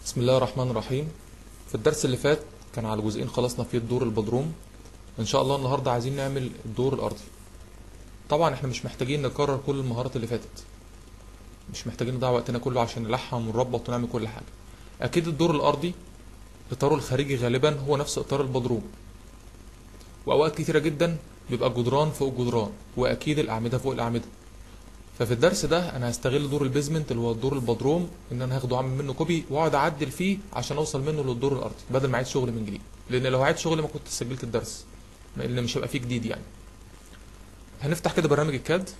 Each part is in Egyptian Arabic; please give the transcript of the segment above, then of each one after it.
بسم الله الرحمن الرحيم في الدرس اللي فات كان على جزئين خلصنا فيه الدور البدروم ان شاء الله النهارده عايزين نعمل الدور الارضي طبعا احنا مش محتاجين نكرر كل المهارات اللي فاتت مش محتاجين نضيع وقتنا كله عشان نلحم ونربط ونعمل كل حاجه اكيد الدور الارضي اطاره الخارجي غالبا هو نفس اطار البدروم واوقات كتيره جدا بيبقى الجدران فوق الجدران واكيد الاعمده فوق الاعمده ففي الدرس ده انا هستغل دور البيزمنت اللي هو الدور البدروم ان انا هاخده اعمل منه كوبي واقعد اعدل فيه عشان اوصل منه للدور الارضي بدل ما اعيد شغل من جديد لان لو عيد شغل ما كنت سجلت الدرس لان مش هيبقى فيه جديد يعني هنفتح كده برنامج الكاد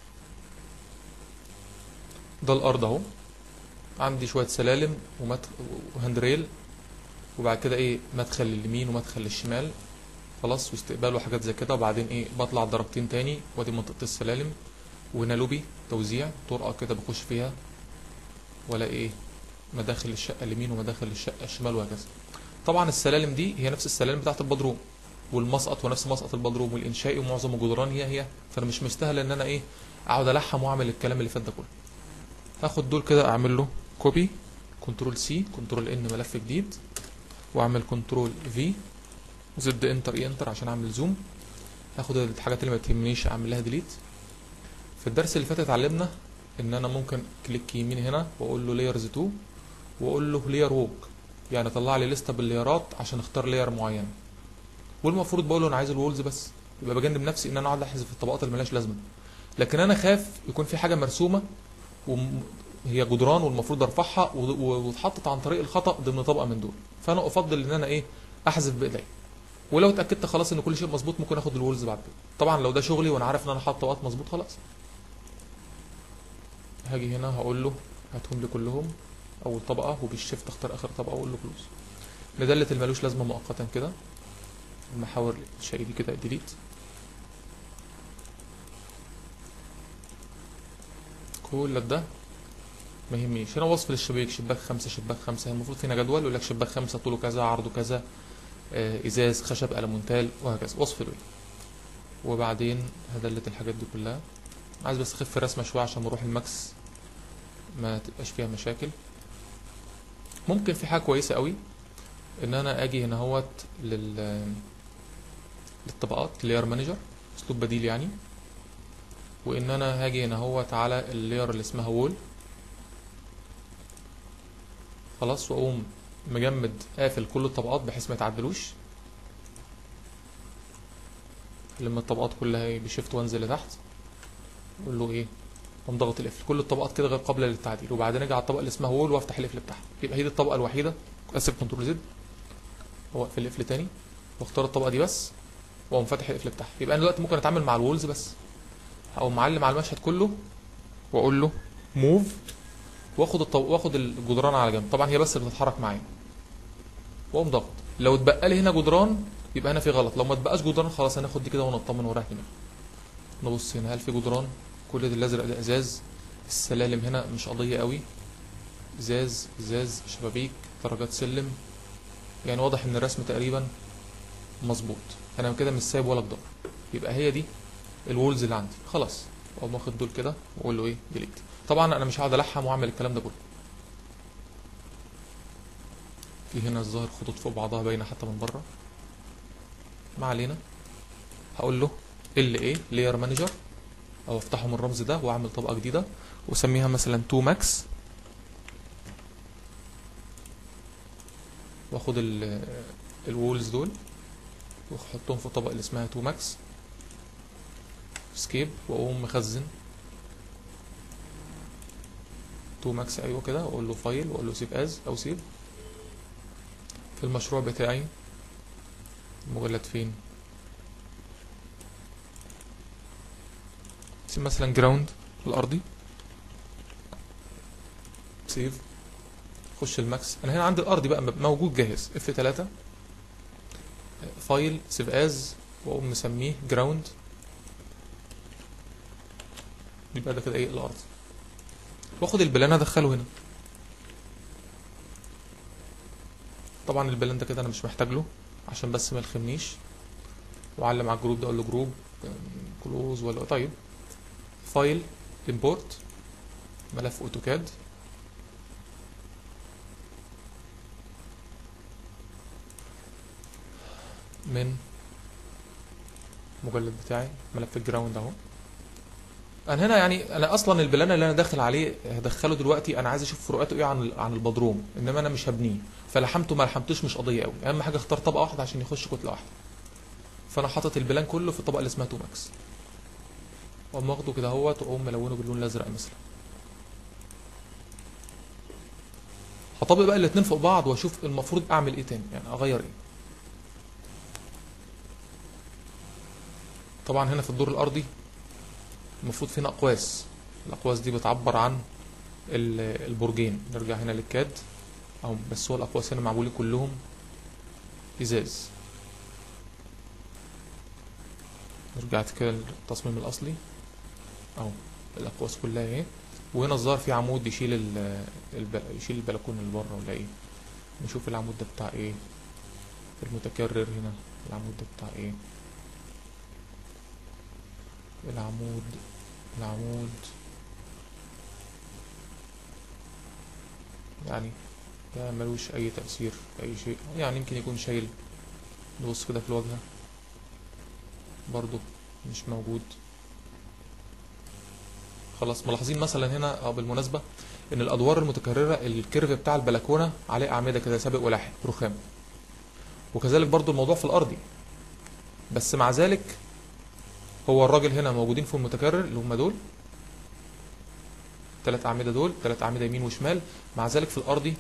ده الارض اهو عندي شويه سلالم ومدخل وهاند ريل وبعد كده ايه مدخل لليمين ومدخل للشمال خلاص واستقبال وحاجات زي كده وبعدين ايه بطلع درجتين تاني وادي منطقه السلالم وهنا لوبي توزيع طرقه كده بخش فيها ولا ايه مداخل الشقه اليمين ومداخل الشقه الشمال وهكذا طبعا السلالم دي هي نفس السلالم بتاعت البدروم والمسقط ونفس مسقط البدروم والانشائي ومعظم الجدران هي هي فانا مش مستاهل ان انا ايه اقعد الحم واعمل الكلام اللي فات ده كله هاخد دول كده اعمل له كوبي كنترول سي كنترول ان ملف جديد واعمل كنترول في زد انتر اي انتر عشان اعمل زوم هاخد الحاجات اللي ما تهمنيش اعمل لها ديليت في الدرس اللي فات اتعلمنا ان انا ممكن كليك يمين هنا واقول له لايرز 2 واقول له لاير ووك يعني طلع لي لسته بالليارات عشان اختار لاير معين والمفروض بقول له انا عايز الوولز بس يبقى بجنب نفسي ان انا اقعد احذف الطبقات اللي ملهاش لازمه لكن انا خاف يكون في حاجه مرسومه وهي جدران والمفروض ارفعها واتحطت عن طريق الخطا ضمن طبقه من دول فانا افضل ان انا ايه احذف بايديا ولو اتاكدت خلاص ان كل شيء مظبوط ممكن اخد الوولز بعد كده طبعا لو ده شغلي وانا عارف ان انا حاطط طبقات مظبوط خلاص هاجي هنا هقول له هاتهم لي كلهم اول طبقه وبالشيفت اختار اخر طبقه واقول له كلوز ندلت الملوش لازمه مؤقتا كده المحاور الشيء دي كده ديليت كل ده ما يهمنيش هنا وصف للشباك شباك خمسة شباك خمسة المفروض فينا جدول يقول لك شباك خمسة طوله كذا عرضه كذا آه ازاز خشب المونتال وهكذا وصف له وبعدين هدلت الحاجات دي كلها عايز بس اخف الرسمه شويه عشان نروح الماكس ما تبقاش فيها مشاكل ممكن في حاجه كويسه قوي ان انا اجي هنا اهوت لل للطبقات لاير مانجر اسلوب بديل يعني وان انا هاجي هنا اهوت على اللاير اللي اسمها وول خلاص واقوم مجمد قافل كل الطبقات بحيث ما يتعدلوش لما الطبقات كلها بشيفت وانزل لتحت اقول له ايه اقوم ضغط القفل كل الطبقات كده غير قابله للتعديل وبعدين اجي على الطبقه اللي اسمها وول وافتح القفل بتاعها يبقى هي دي الطبقه الوحيده اسف كنترول زد واقفل القفل تاني واختار الطبقه دي بس واقوم فاتح القفل بتاعها يبقى انا دلوقتي ممكن اتعامل مع الوولز بس هقوم معلم على المشهد كله واقول له موف واخد الطب... واخد الجدران على جنب طبعا هي بس اللي بتتحرك معايا واقوم ضغط لو اتبقى لي هنا جدران يبقى هنا في غلط لو ما اتبقاش جدران خلاص هناخد دي كده ونطمن وراح دماغي نبص هنا هل في جدران كل ده الازرق ده ازاز السلالم هنا مش قضيه قوي ازاز ازاز شبابيك درجات سلم يعني واضح ان الرسم تقريبا مظبوط انا كده مش سايب ولا جدار يبقى هي دي الوولز اللي عندي خلاص اقوم واخد دول كده واقول له ايه ديليت طبعا انا مش هقعد الحم واعمل الكلام ده كله في هنا الظاهر خطوط فوق بعضها باينه حتى من بره ما علينا هقول له ال ايه لاير مانجر او افتحهم الرمز ده واعمل طبقه جديده واسميها مثلا 2 ماكس واخد الوولز دول واحطهم في الطبقه اللي اسمها 2 ماكس سكيب واقوم مخزن 2 ماكس ايوه كده واقول له فايل واقول له سيف از او سيف في المشروع بتاعي المجلد فين سيب مثلا جراوند الارضي سيف خش الماكس انا هنا عندي الارضي بقى موجود جاهز اف 3 فايل سيف از واقوم مسميه جراوند يبقى ده كده ايه الارض واخد البلان ادخله هنا طبعا البلان ده كده انا مش محتاج له عشان بس ما يلخمنيش واعلم على الجروب ده اقول له جروب كلوز ولا طيب فايل امبورت ملف اوتوكاد من المجلد بتاعي ملف الجراوند اهو انا هنا يعني انا اصلا البلان اللي انا داخل عليه هدخله دلوقتي انا عايز اشوف فروقاته ايه عن عن البدروم انما انا مش هبنيه فلحمته ما لحمتوش مش قضيه قوي اهم حاجه اختار طبقه واحده عشان يخش كتله واحده فانا حاطط البلان كله في الطبقه اللي اسمها 2 ماكس واقوم واخده كده اهوت واقوم ملونه باللون الازرق مثلا هطبق بقى الاتنين فوق بعض واشوف المفروض اعمل ايه تاني يعني اغير ايه طبعا هنا في الدور الارضي المفروض فينا اقواس الاقواس دي بتعبر عن ال- البرجين نرجع هنا للكاد اهو بس هو الاقواس هنا معمولين كلهم ازاز رجعت كده للتصميم الاصلي اهو الاقواس كلها اهي وهنا الظاهر في عمود يشيل ال الب... يشيل البلكونه اللي بره ولا ايه نشوف العمود ده بتاع ايه المتكرر هنا العمود ده بتاع ايه العمود العمود يعني ده ملوش اي تأثير في اي شيء يعني يمكن يكون شايل نبص كده في الواجهة برضو مش موجود خلاص ملاحظين مثلا هنا اه بالمناسبة ان الادوار المتكررة الكيرف بتاع البلكونة عليه اعمدة كده سابق ولاحق رخام وكذلك برضو الموضوع في الارضي بس مع ذلك هو الراجل هنا موجودين في المتكرر اللي هم دول ثلاث أعمدة دول ثلاث أعمدة يمين وشمال مع ذلك في الأرضي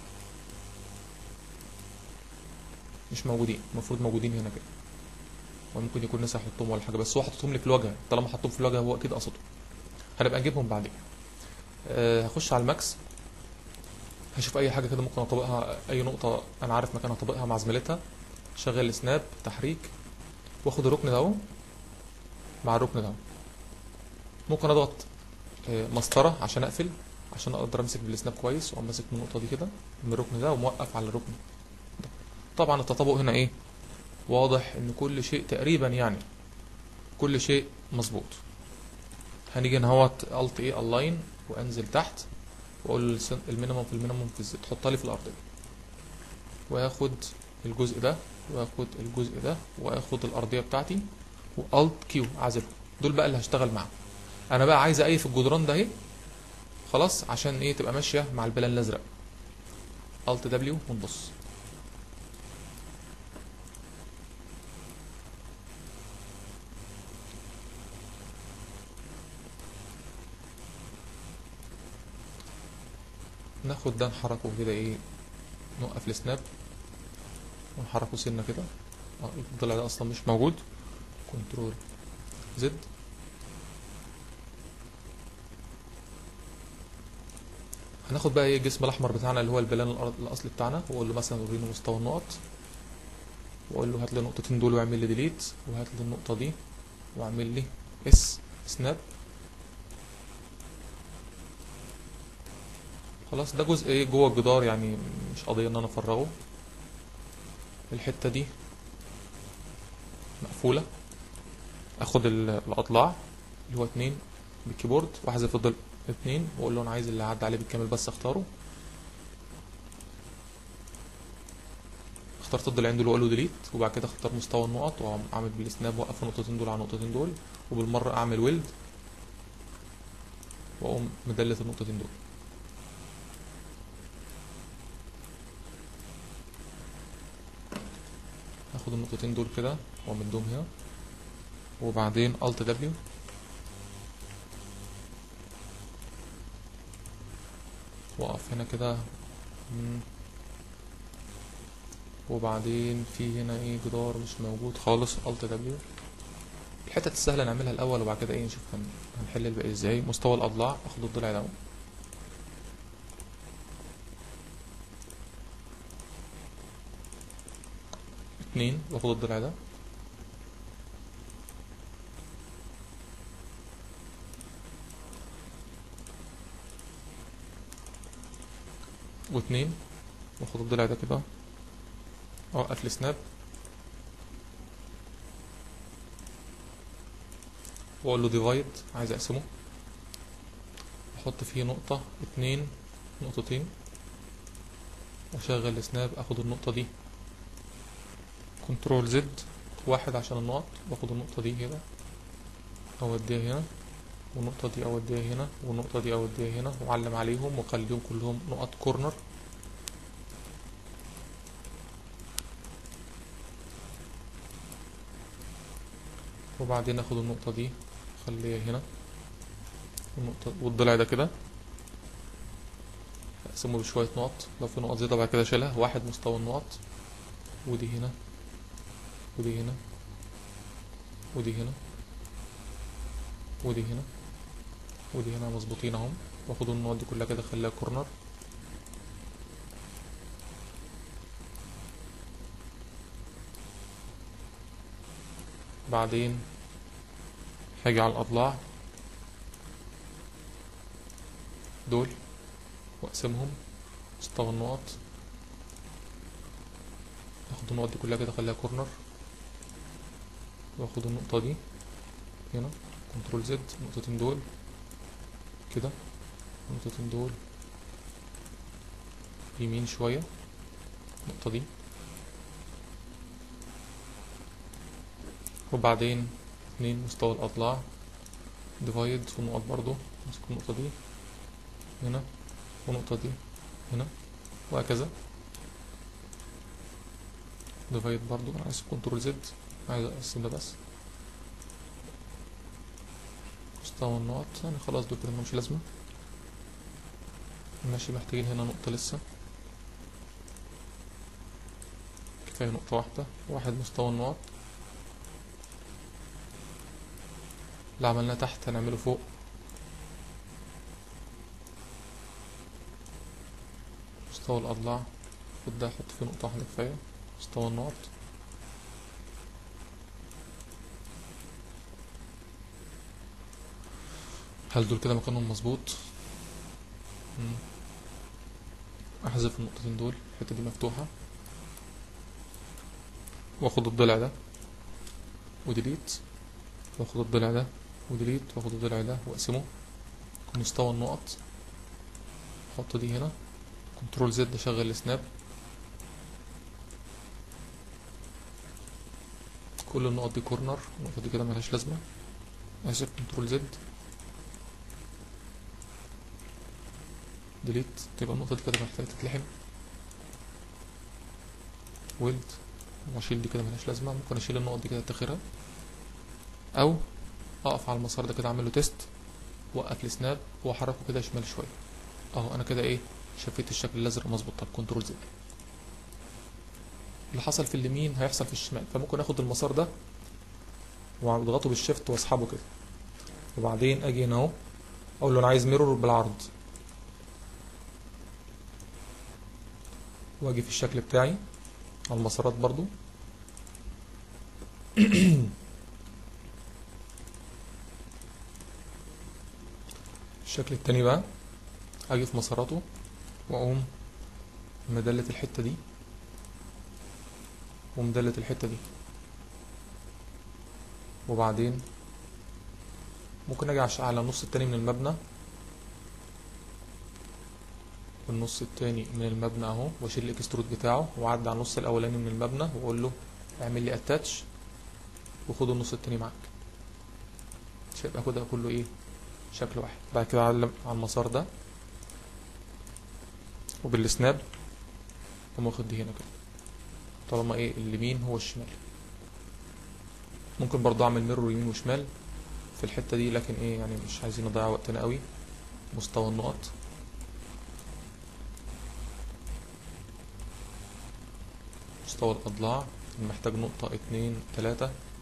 مش موجودين المفروض موجودين هنا كده وممكن يكون نسى يحطهم ولا حاجة بس هو حاططهم لي في الواجهة طالما حطهم في الواجهة هو أكيد قصده هنبقى نجيبهم بعدين أه هخش على الماكس هشوف أي حاجة كده ممكن أطبقها أي نقطة أنا عارف مكان أطبقها مع زميلتها شغل سناب تحريك واخد الركن ده اهو مع الركن ده ممكن اضغط آه، مسطره عشان اقفل عشان اقدر امسك بالسناب كويس واقوم ماسك من النقطه دي كده من الركن ده وموقف على الركن ده طبعا التطابق هنا ايه واضح ان كل شيء تقريبا يعني كل شيء مظبوط هنيجي هنا اهوت الت ايه الاين وانزل تحت واقول له السن- المينيمم في المينيمم في الزد تحطها لي في الارض دي واخد الجزء ده واخد الجزء ده واخد الارضيه بتاعتي والت كيو اعزلهم دول بقى اللي هشتغل معاهم انا بقى عايز اقيف الجدران ده اهي خلاص عشان ايه تبقى ماشيه مع البلان الازرق الت دبليو ونبص ناخد ده نحركه كده ايه نوقف السناب ونحركه سنه كده اه الضلع ده اصلا مش موجود كنترول زد هناخد بقى ايه الجسم الاحمر بتاعنا اللي هو البلان الأر- الاصلي بتاعنا واقول له مثلا وريني مستوى النقط واقول له هات لي النقطتين دول واعمل لي ديليت وهات لي النقطه دي واعمل لي اس سناب خلاص ده جزء ايه جوه الجدار يعني مش قضيه ان انا افرغه الحته دي مقفوله اخد ال- الاضلاع اللي هو اتنين بالكيبورد واحذف الضلع اتنين واقول له انا عايز اللي عدى عليه بالكامل بس اختاره اخترت الضلعين دول واقول له ديليت وبعد كده اختار مستوى النقط واعمل بالسناب واقف النقطتين دول على النقطتين دول وبالمره اعمل ويلد واقوم مدلت النقطتين دول هاخد النقطتين دول كده وامدهم هنا وبعدين الت دبليو واقف هنا كده مم. وبعدين في هنا ايه جدار مش موجود خالص الت دبليو الحتت السهله نعملها الاول وبعد كده ايه نشوف هن- هنحل الباقي ازاي مستوى الاضلاع اخد الضلع ده اتنين واخد الضلع ده واتنين واخد الضلع ده كده اوقف السناب واقول له ديفايد عايز اقسمه احط فيه نقطة اتنين نقطتين واشغل السناب اخد النقطة دي كنترول زد واحد عشان النقط باخد النقطة دي كده اوديها هنا والنقطة دي اوديها هنا والنقطة دي اوديها هنا واعلم عليهم واخليهم كلهم نقط كورنر وبعدين اخد النقطة دي اخليها هنا والنقطة والضلع ده كده اقسمه بشوية نقط لو في نقط زيادة بعد كده اشيلها واحد مستوى النقط ودي هنا ودي هنا ودي هنا ودي هنا ودي هنا مظبوطين اهم واخد النقط دي كلها كده اخليها كورنر بعدين هاجي على الاضلاع دول واقسمهم مستوى النقط اخد النقط دي كلها كده اخليها كورنر واخد النقطة دي هنا كنترول زد النقطتين دول كده النقطتين دول يمين شوية النقطة دي وبعدين اتنين مستوى الأضلاع ديفايد والنقط برضو امسك النقطة دي هنا والنقطة دي هنا وهكذا ديفايد برضو انا عايز كنترول زد عايز اقسم ده بس مستوى النقط يعني خلاص دول كده ملهمش لازمة ماشي محتاجين هنا نقطة لسه كفاية نقطة واحدة واحد مستوى النقط اللي عملناه تحت هنعمله فوق مستوى الأضلاع خد ده احط فيه نقطة واحدة كفاية مستوى النقط هل دول كده مكانهم مظبوط مم. احذف النقطتين دول الحتة دي مفتوحة واخد الضلع ده وديليت واخد الضلع ده وديليت واخد الضلع ده واقسمه مستوى النقط احط دي هنا كنترول زد اشغل السناب كل النقط دي كورنر النقطة دي كده ملهاش لازمة اسف كنترول زد ديليت تبقى النقطة دي كده محتاجة تتلحم ويلد واشيل دي كده ملهاش لازمة ممكن اشيل النقط دي كده اتاخرها او اقف على المسار ده كده اعمل له تيست وقف السناب واحركه كده شمال شوية اهو انا كده ايه شفيت الشكل الازرق مظبوط طب كنترول زد اللي حصل في اليمين هيحصل في الشمال فممكن اخد المسار ده واضغطه بالشيفت واسحبه كده وبعدين اجي هنا اهو اقول له انا عايز ميرور بالعرض واجي في الشكل بتاعي على المسارات برضو الشكل التاني بقى اجي في مساراته واقوم مدلة الحتة دي ومدلة الحتة دي وبعدين ممكن اجي عش- على النص التاني من المبنى والنص التاني من المبنى اهو واشيل الاكسترود بتاعه واعدي على النص الاولاني من المبنى واقول له اعمل لي اتاتش وخد النص التاني معاك مش هيبقى كده كله ايه شكل واحد بعد كده اعلم على المسار ده وبالسناب اقوم واخد دي هنا كده طالما ايه اليمين هو الشمال ممكن برضه اعمل ميرور يمين وشمال في الحتة دي لكن ايه يعني مش عايزين نضيع وقتنا قوي مستوى النقط مستوى الأضلاع محتاج نقطة اتنين تلاتة